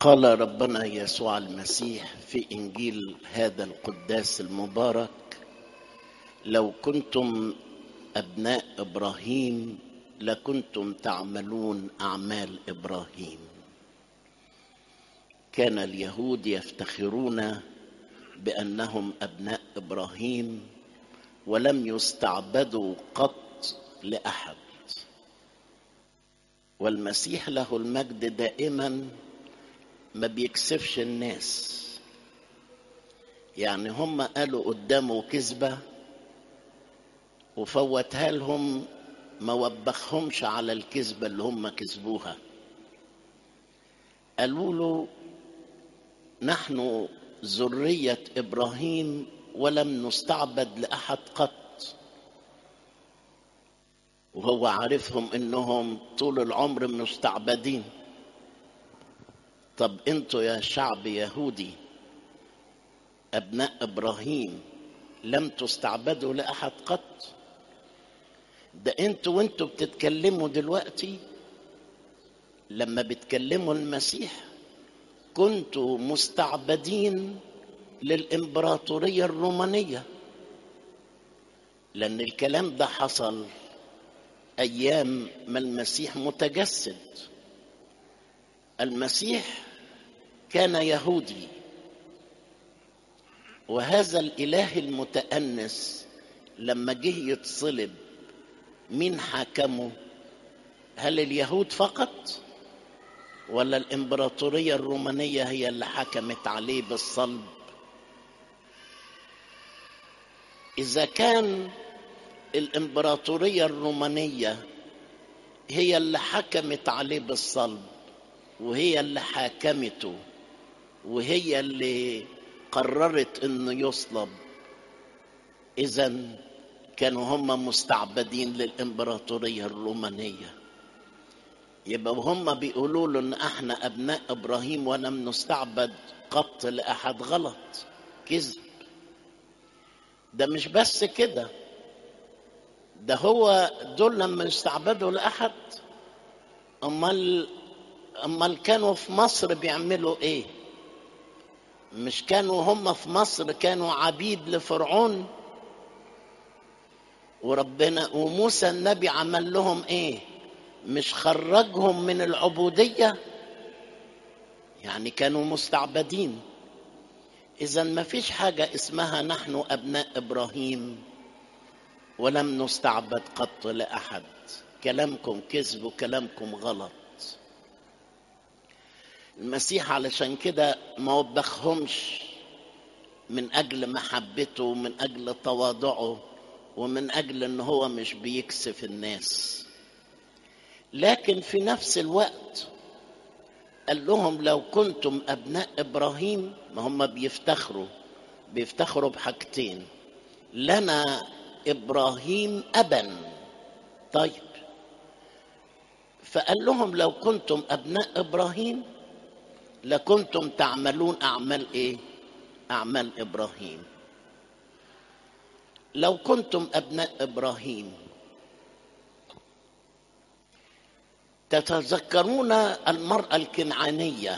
قال ربنا يسوع المسيح في انجيل هذا القداس المبارك لو كنتم ابناء ابراهيم لكنتم تعملون اعمال ابراهيم كان اليهود يفتخرون بانهم ابناء ابراهيم ولم يستعبدوا قط لاحد والمسيح له المجد دائما ما بيكسفش الناس يعني هم قالوا قدامه كذبة وفوتها لهم ما وبخهمش على الكذبة اللي هم كذبوها قالوا له نحن ذرية إبراهيم ولم نستعبد لأحد قط وهو عارفهم انهم طول العمر مستعبدين طب انتوا يا شعب يهودي ابناء ابراهيم لم تستعبدوا لاحد قط ده انتوا وانتوا بتتكلموا دلوقتي لما بتكلموا المسيح كنتوا مستعبدين للامبراطوريه الرومانيه لان الكلام ده حصل ايام ما المسيح متجسد المسيح كان يهودي وهذا الاله المتانس لما جه يتصلب مين حكمه هل اليهود فقط ولا الامبراطوريه الرومانيه هي اللي حكمت عليه بالصلب اذا كان الامبراطوريه الرومانيه هي اللي حكمت عليه بالصلب وهي اللي حاكمته وهي اللي قررت انه يصلب اذا كانوا هم مستعبدين للامبراطوريه الرومانيه يبقى هم بيقولوا له ان احنا ابناء ابراهيم ولم نستعبد قط لاحد غلط كذب ده مش بس كده ده هو دول لما يستعبدوا لاحد امال امال كانوا في مصر بيعملوا ايه مش كانوا هم في مصر كانوا عبيد لفرعون وربنا وموسى النبي عمل لهم ايه مش خرجهم من العبوديه يعني كانوا مستعبدين اذا ما فيش حاجه اسمها نحن ابناء ابراهيم ولم نستعبد قط لاحد كلامكم كذب وكلامكم غلط المسيح علشان كده ما وبخهمش من اجل محبته ومن اجل تواضعه ومن اجل ان هو مش بيكسف الناس لكن في نفس الوقت قال لهم لو كنتم ابناء ابراهيم ما هم بيفتخروا بيفتخروا بحاجتين لنا ابراهيم ابا طيب فقال لهم لو كنتم ابناء ابراهيم لكنتم تعملون اعمال ايه اعمال ابراهيم لو كنتم ابناء ابراهيم تتذكرون المراه الكنعانيه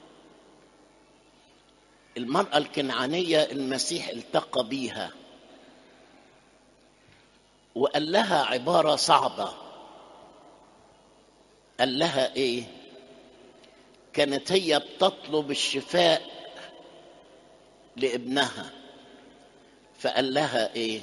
المراه الكنعانيه المسيح التقى بيها وقال لها عباره صعبه قال لها ايه كانت هي بتطلب الشفاء لابنها فقال لها ايه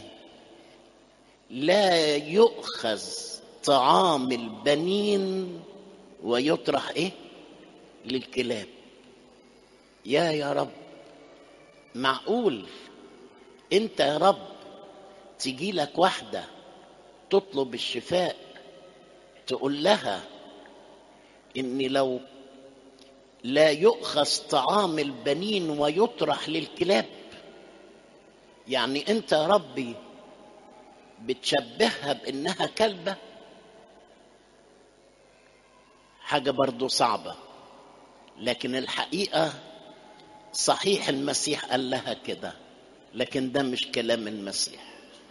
لا يؤخذ طعام البنين ويطرح ايه للكلاب يا يا رب معقول انت يا رب تجي لك واحده تطلب الشفاء تقول لها اني لو لا يؤخذ طعام البنين ويطرح للكلاب يعني انت يا ربي بتشبهها بانها كلبه حاجه برضو صعبه لكن الحقيقه صحيح المسيح قال لها كده لكن ده مش كلام المسيح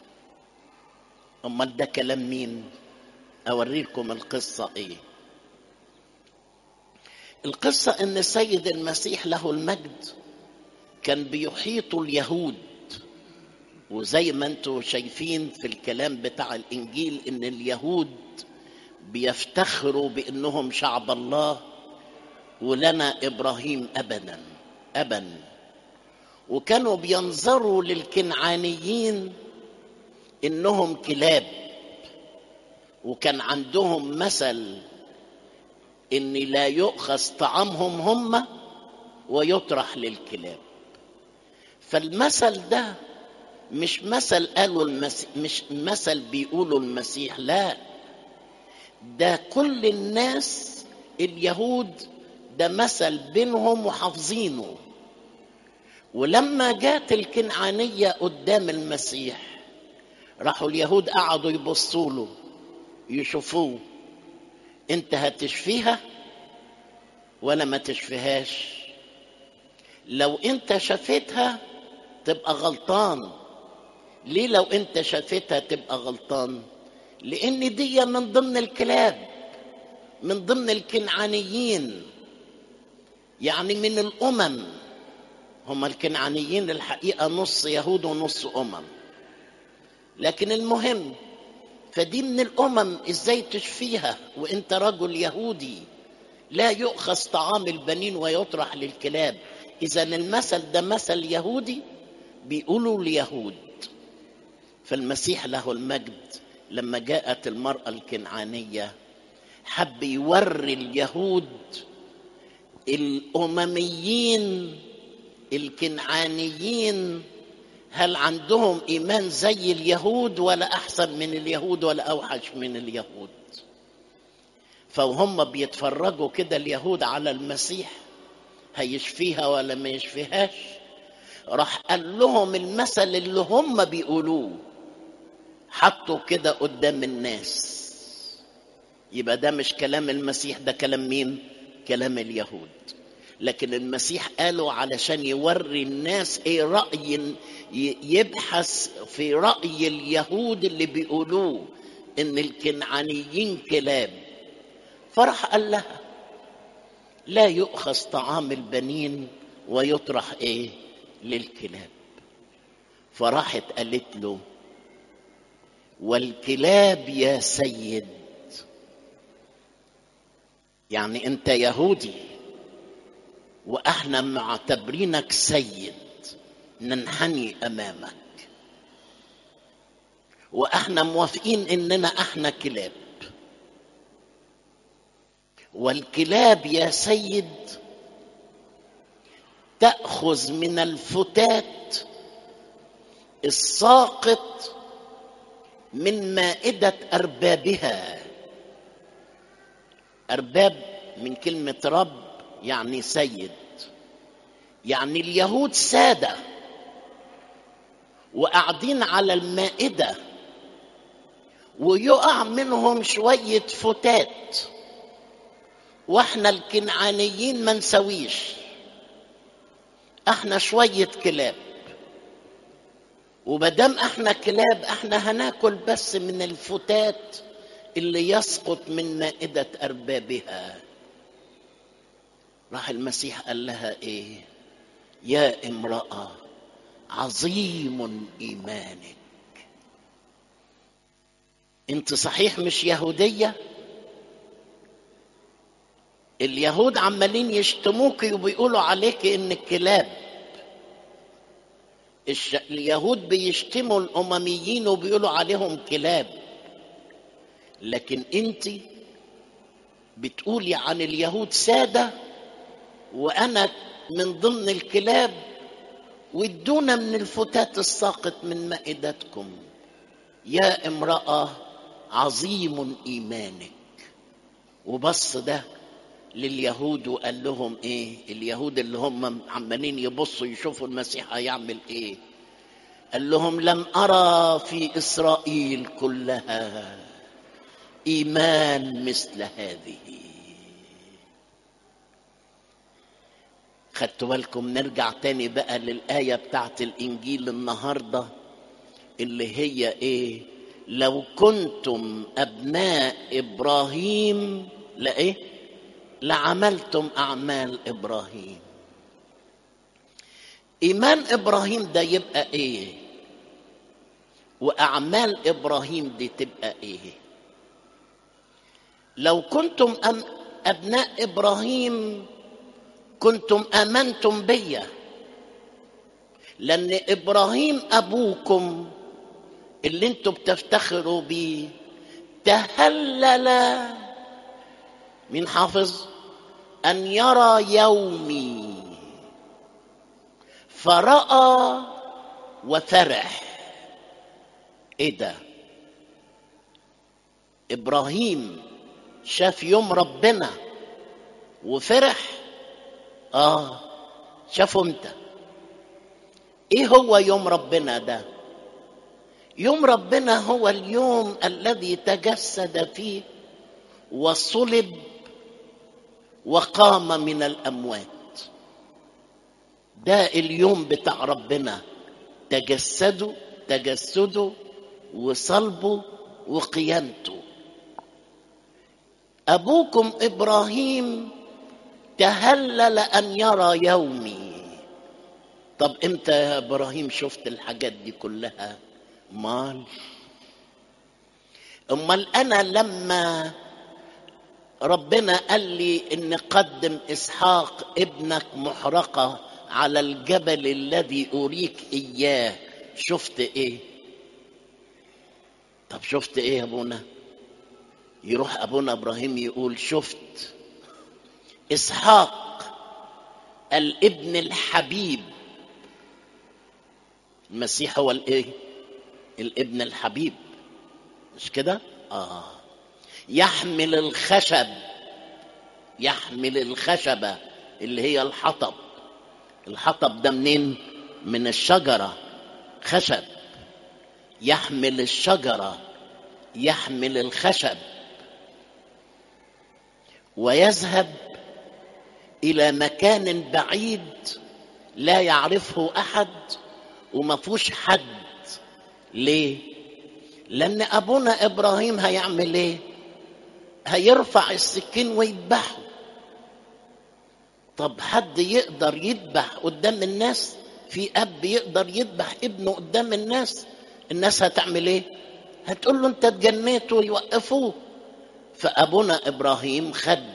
امال ده كلام مين اوريكم القصه ايه القصة ان السيد المسيح له المجد كان بيحيط اليهود وزي ما انتم شايفين في الكلام بتاع الانجيل ان اليهود بيفتخروا بانهم شعب الله ولنا ابراهيم ابدا ابا وكانوا بينظروا للكنعانيين انهم كلاب وكان عندهم مثل ان لا يؤخذ طعامهم هم ويطرح للكلاب فالمثل ده مش مثل قالوا المسيح مش مثل بيقولوا المسيح لا ده كل الناس اليهود ده مثل بينهم وحافظينه ولما جات الكنعانية قدام المسيح راحوا اليهود قعدوا يبصوا له يشوفوه انت هتشفيها ولا ما تشفيهاش لو انت شفيتها تبقى غلطان ليه لو انت شافتها تبقى غلطان لان دي من ضمن الكلاب من ضمن الكنعانيين يعني من الامم هم الكنعانيين الحقيقه نص يهود ونص امم لكن المهم فدي من الامم ازاي تشفيها وانت رجل يهودي لا يؤخذ طعام البنين ويطرح للكلاب اذا المثل ده مثل يهودي بيقولوا اليهود فالمسيح له المجد لما جاءت المرأة الكنعانية حب يوري اليهود الأمميين الكنعانيين هل عندهم إيمان زي اليهود ولا أحسن من اليهود ولا أوحش من اليهود فهم بيتفرجوا كده اليهود على المسيح هيشفيها ولا ما يشفيهاش راح قال لهم المثل اللي هم بيقولوه حطوا كده قدام الناس يبقى ده مش كلام المسيح ده كلام مين كلام اليهود لكن المسيح قاله علشان يوري الناس ايه رأي يبحث في رأي اليهود اللي بيقولوه ان الكنعانيين كلاب فرح قال لها لا يؤخذ طعام البنين ويطرح ايه للكلاب فراحت قالت له والكلاب يا سيد يعني انت يهودي واحنا معتبرينك سيد ننحني امامك واحنا موافقين اننا احنا كلاب والكلاب يا سيد تاخذ من الفتات الساقط من مائده اربابها ارباب من كلمه رب يعني سيد يعني اليهود ساده وقاعدين على المائده ويقع منهم شويه فتات واحنا الكنعانيين ما نسويش احنا شويه كلاب ومادام احنا كلاب احنا هناكل بس من الفتات اللي يسقط من مائده اربابها راح المسيح قال لها ايه يا امراه عظيم ايمانك انت صحيح مش يهوديه اليهود عمالين يشتموك وبيقولوا عليك انك كلاب الش... اليهود بيشتموا الامميين وبيقولوا عليهم كلاب لكن انت بتقولي عن اليهود ساده وانا من ضمن الكلاب وادونا من الفتات الساقط من مائدتكم يا امراه عظيم ايمانك وبص ده لليهود وقال لهم ايه اليهود اللي هم عمالين يبصوا يشوفوا المسيح هيعمل ايه قال لهم لم ارى في اسرائيل كلها ايمان مثل هذه خدتوا بالكم نرجع تاني بقى للآية بتاعت الإنجيل النهاردة اللي هي إيه لو كنتم أبناء إبراهيم لإيه لعملتم اعمال ابراهيم ايمان ابراهيم ده يبقى ايه واعمال ابراهيم دي تبقى ايه لو كنتم أم ابناء ابراهيم كنتم امنتم بيا لان ابراهيم ابوكم اللي انتم بتفتخروا بيه تهلل من حافظ ان يرى يومي فراى وفرح ايه ده ابراهيم شاف يوم ربنا وفرح اه شافه امتى ايه هو يوم ربنا ده يوم ربنا هو اليوم الذي تجسد فيه وصلب وقام من الاموات ده اليوم بتاع ربنا تجسده تجسده وصلبه وقيامته ابوكم ابراهيم تهلل ان يرى يومي طب امتى يا ابراهيم شفت الحاجات دي كلها مال امال انا لما ربنا قال لي ان قدم اسحاق ابنك محرقه على الجبل الذي اريك اياه شفت ايه طب شفت ايه يا ابونا يروح ابونا ابراهيم يقول شفت اسحاق الابن الحبيب المسيح هو الايه الابن الحبيب مش كده اه يحمل الخشب يحمل الخشبه اللي هي الحطب الحطب ده منين من الشجره خشب يحمل الشجره يحمل الخشب ويذهب الى مكان بعيد لا يعرفه احد وما فيهوش حد ليه لان ابونا ابراهيم هيعمل ايه هيرفع السكين ويذبحه طب حد يقدر يذبح قدام الناس في اب يقدر يذبح ابنه قدام الناس الناس هتعمل ايه هتقول له انت اتجنيت ويوقفوه فابونا ابراهيم خد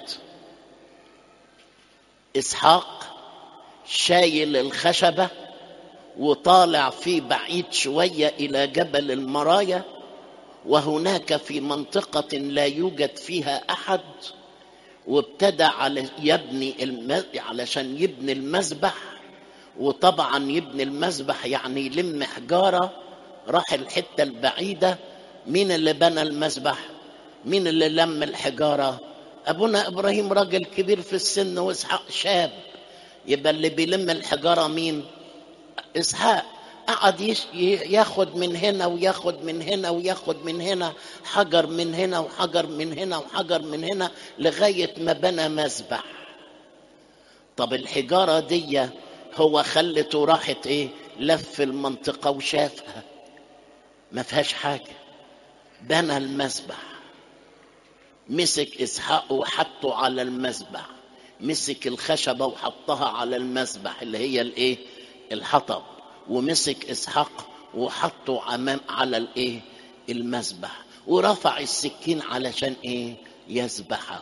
اسحاق شايل الخشبه وطالع في بعيد شويه الى جبل المرايا وهناك في منطقه لا يوجد فيها احد وابتدى على يبني الم... علشان يبني المذبح وطبعا يبني المذبح يعني يلم حجاره راح الحته البعيده مين اللي بنى المذبح مين اللي لم الحجاره ابونا ابراهيم راجل كبير في السن واسحاق شاب يبقى اللي بيلم الحجاره مين اسحاق قعد يش... ياخد من هنا وياخد من هنا وياخد من هنا حجر من هنا وحجر من هنا وحجر من هنا لغايه ما بنى مذبح طب الحجاره دي هو خلته راحت ايه لف المنطقه وشافها ما فيهاش حاجه بنى المذبح مسك اسحاق وحطه على المذبح مسك الخشبه وحطها على المذبح اللي هي الايه الحطب ومسك اسحاق وحطه امام على الايه المذبح ورفع السكين علشان ايه يذبحه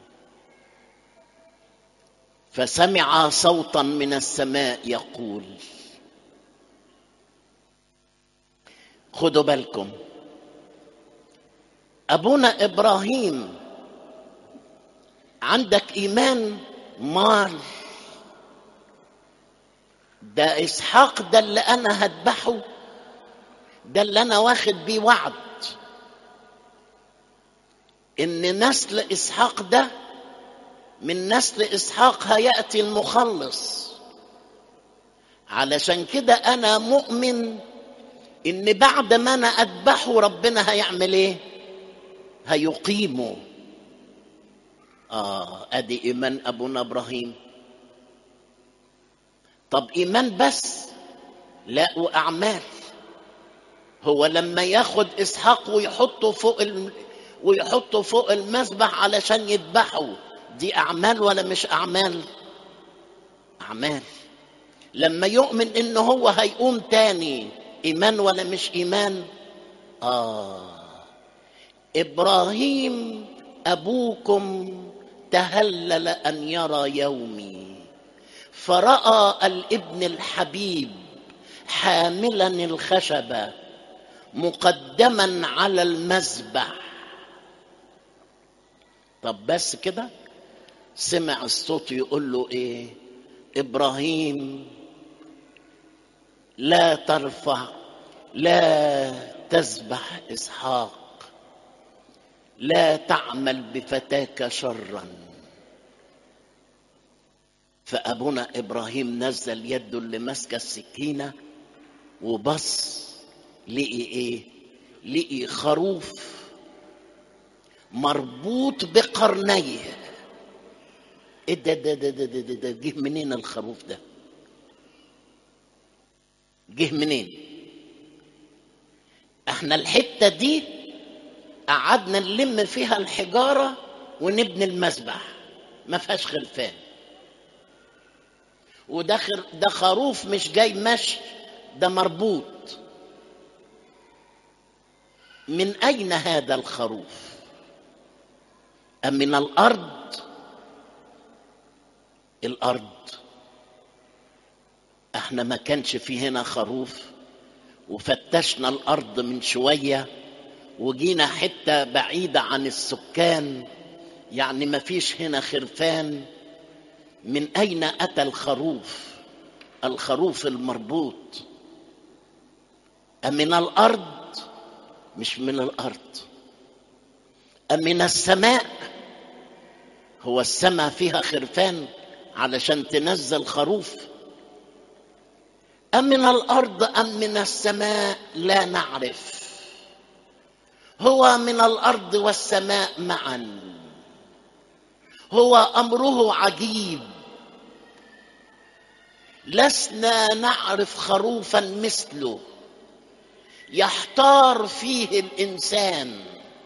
فسمع صوتا من السماء يقول خدوا بالكم ابونا ابراهيم عندك ايمان مال ده اسحاق ده اللي انا هذبحه ده اللي انا واخد بيه وعد ان نسل اسحاق ده من نسل اسحاق هياتي المخلص علشان كده انا مؤمن ان بعد ما انا اذبحه ربنا هيعمل ايه هيقيمه اه ادي ايمان ابونا ابراهيم طب ايمان بس لا واعمال هو لما ياخد اسحاق ويحطه فوق الم... ويحطه فوق المذبح علشان يذبحه دي اعمال ولا مش اعمال اعمال لما يؤمن انه هو هيقوم تاني ايمان ولا مش ايمان اه ابراهيم ابوكم تهلل ان يرى يومي فراى الابن الحبيب حاملا الخشبه مقدما على المذبح طب بس كده سمع الصوت يقول له ايه ابراهيم لا ترفع لا تذبح اسحاق لا تعمل بفتاك شرا فابونا ابراهيم نزل يده اللي ماسكه السكينه وبص لقي ايه لقي خروف مربوط بقرنيه ايه ده ده ده ده ده, ده, ده جه منين الخروف ده جه منين احنا الحته دي قعدنا نلم فيها الحجاره ونبني المسبح ما فيهاش خلفان وده خر... ده خروف مش جاي مشي ده مربوط من اين هذا الخروف ام من الارض الارض احنا ما كانش في هنا خروف وفتشنا الارض من شويه وجينا حته بعيده عن السكان يعني ما فيش هنا خرفان من اين اتى الخروف الخروف المربوط أم من الارض مش من الارض أم من السماء هو السماء فيها خرفان علشان تنزل خروف أم من الأرض أم من السماء لا نعرف هو من الأرض والسماء معا هو أمره عجيب لسنا نعرف خروفا مثله يحتار فيه الإنسان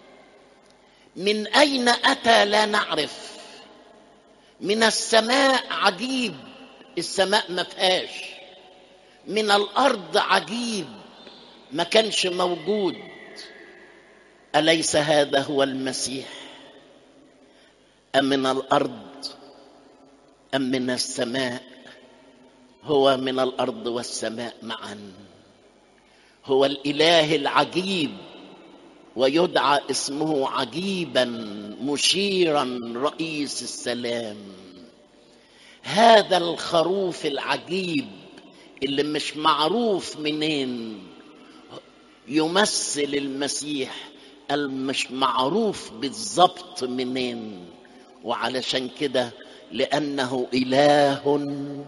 من أين أتى لا نعرف من السماء عجيب السماء ما فيهاش من الارض عجيب ما كانش موجود اليس هذا هو المسيح ام من الارض ام من السماء هو من الارض والسماء معا هو الاله العجيب ويدعى اسمه عجيبا مشيرا رئيس السلام هذا الخروف العجيب اللي مش معروف منين يمثل المسيح المش معروف بالظبط منين وعلشان كده لانه اله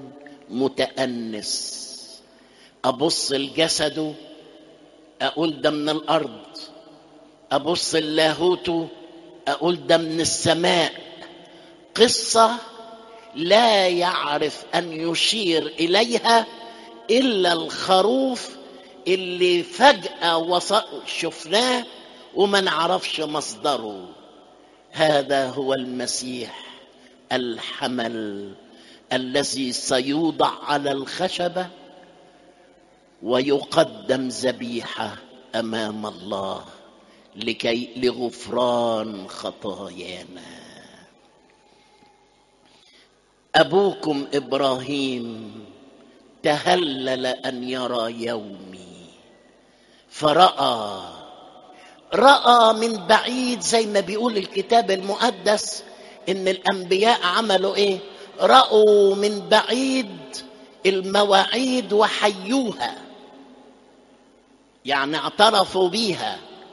متانس ابص لجسده اقول ده من الارض ابص اللاهوت اقول ده من السماء قصه لا يعرف ان يشير اليها الا الخروف اللي فجاه وص... شفناه وما نعرفش مصدره هذا هو المسيح الحمل الذي سيوضع على الخشبه ويقدم ذبيحه امام الله لكي لغفران خطايانا ابوكم ابراهيم تهلل ان يرى يومي فراى راى من بعيد زي ما بيقول الكتاب المقدس ان الانبياء عملوا ايه راوا من بعيد المواعيد وحيوها يعني اعترفوا بيها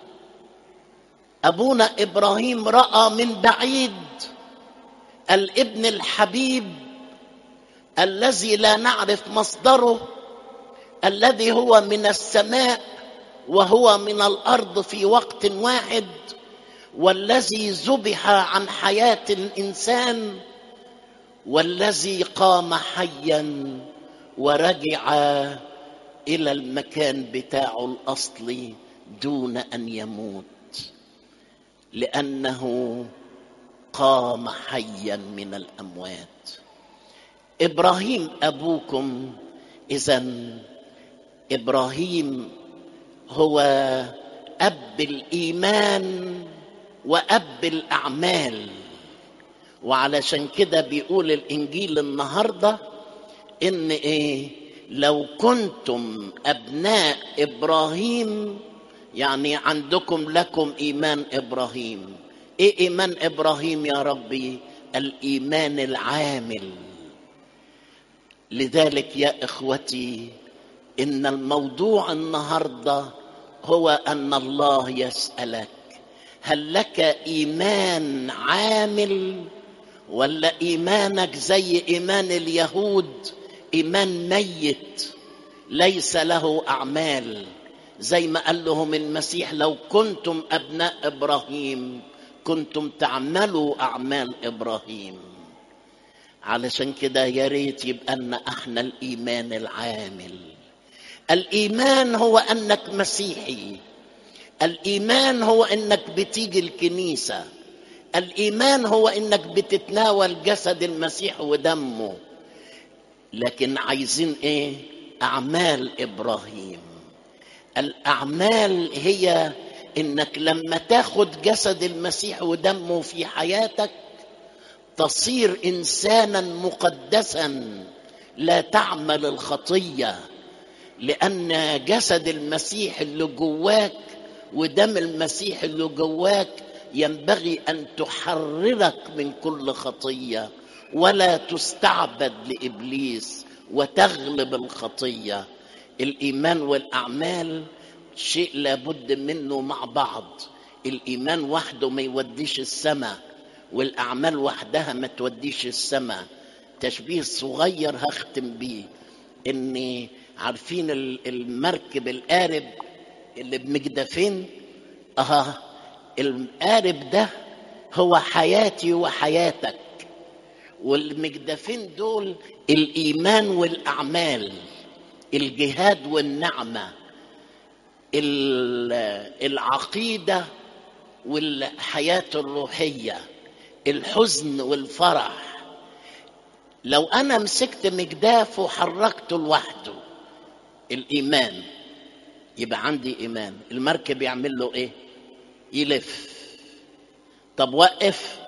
ابونا ابراهيم راى من بعيد الابن الحبيب الذي لا نعرف مصدره الذي هو من السماء وهو من الارض في وقت واحد والذي ذبح عن حياه الانسان والذي قام حيا ورجع الى المكان بتاعه الاصلي دون ان يموت لانه قام حيا من الاموات ابراهيم ابوكم اذا ابراهيم هو اب الايمان واب الاعمال وعلشان كده بيقول الانجيل النهارده ان ايه لو كنتم ابناء ابراهيم يعني عندكم لكم ايمان ابراهيم ايه ايمان ابراهيم يا ربي الايمان العامل لذلك يا اخوتي ان الموضوع النهارده هو ان الله يسالك هل لك ايمان عامل ولا ايمانك زي ايمان اليهود ايمان ميت ليس له اعمال زي ما قال لهم المسيح لو كنتم ابناء ابراهيم كنتم تعملوا اعمال ابراهيم علشان كده يا ريت يبقى لنا احنا الايمان العامل الايمان هو انك مسيحي الايمان هو انك بتيجي الكنيسه الايمان هو انك بتتناول جسد المسيح ودمه لكن عايزين ايه اعمال ابراهيم الاعمال هي انك لما تاخد جسد المسيح ودمه في حياتك تصير انسانا مقدسا لا تعمل الخطيه لان جسد المسيح اللي جواك ودم المسيح اللي جواك ينبغي ان تحررك من كل خطيه ولا تستعبد لابليس وتغلب الخطيه الايمان والاعمال شيء لابد منه مع بعض الايمان وحده ما يوديش السماء والاعمال وحدها ما توديش السماء تشبيه صغير هختم بيه اني عارفين المركب القارب اللي بمجدفين اه القارب ده هو حياتي وحياتك والمجدفين دول الايمان والاعمال الجهاد والنعمه العقيده والحياه الروحيه الحزن والفرح لو انا مسكت مجداف وحركته لوحده الايمان يبقى عندي ايمان المركب يعمل له ايه يلف طب وقف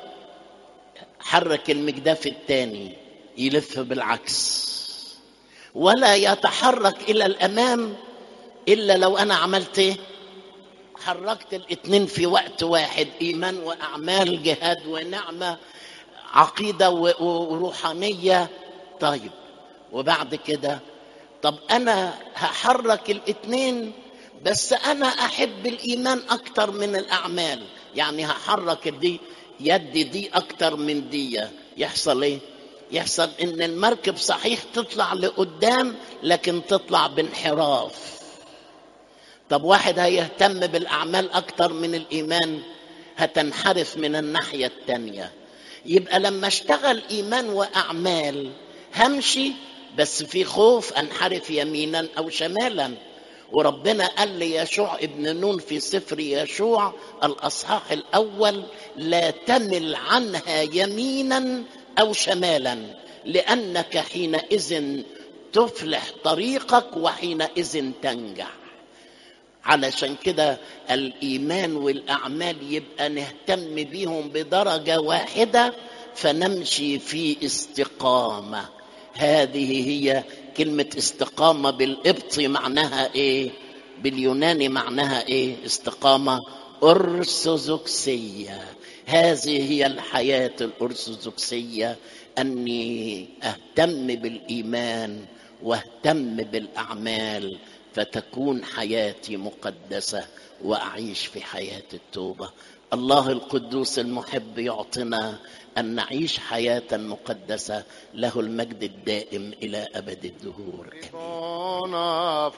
حرك المجداف الثاني يلف بالعكس ولا يتحرك الى الامام الا لو انا عملت ايه حركت الاثنين في وقت واحد ايمان واعمال جهاد ونعمه عقيده وروحانيه طيب وبعد كده طب انا هحرك الاثنين بس انا احب الايمان اكتر من الاعمال يعني هحرك دي يدي دي اكتر من دي يحصل ايه يحصل ان المركب صحيح تطلع لقدام لكن تطلع بانحراف طب واحد هيهتم بالاعمال اكتر من الايمان هتنحرف من الناحيه التانيه يبقى لما اشتغل ايمان واعمال همشي بس في خوف انحرف يمينا او شمالا وربنا قال ليشوع ابن نون في سفر يشوع الاصحاح الاول لا تمل عنها يمينا او شمالا لانك حينئذ تفلح طريقك وحينئذ تنجح علشان كده الايمان والاعمال يبقى نهتم بيهم بدرجه واحده فنمشي في استقامه هذه هي كلمه استقامه بالقبطي معناها ايه باليوناني معناها ايه استقامه ارثوذكسيه هذه هي الحياه الارثوذكسيه اني اهتم بالايمان واهتم بالاعمال فتكون حياتي مقدسه واعيش في حياه التوبه الله القدوس المحب يعطنا ان نعيش حياه مقدسه له المجد الدائم الى ابد الدهور آمين.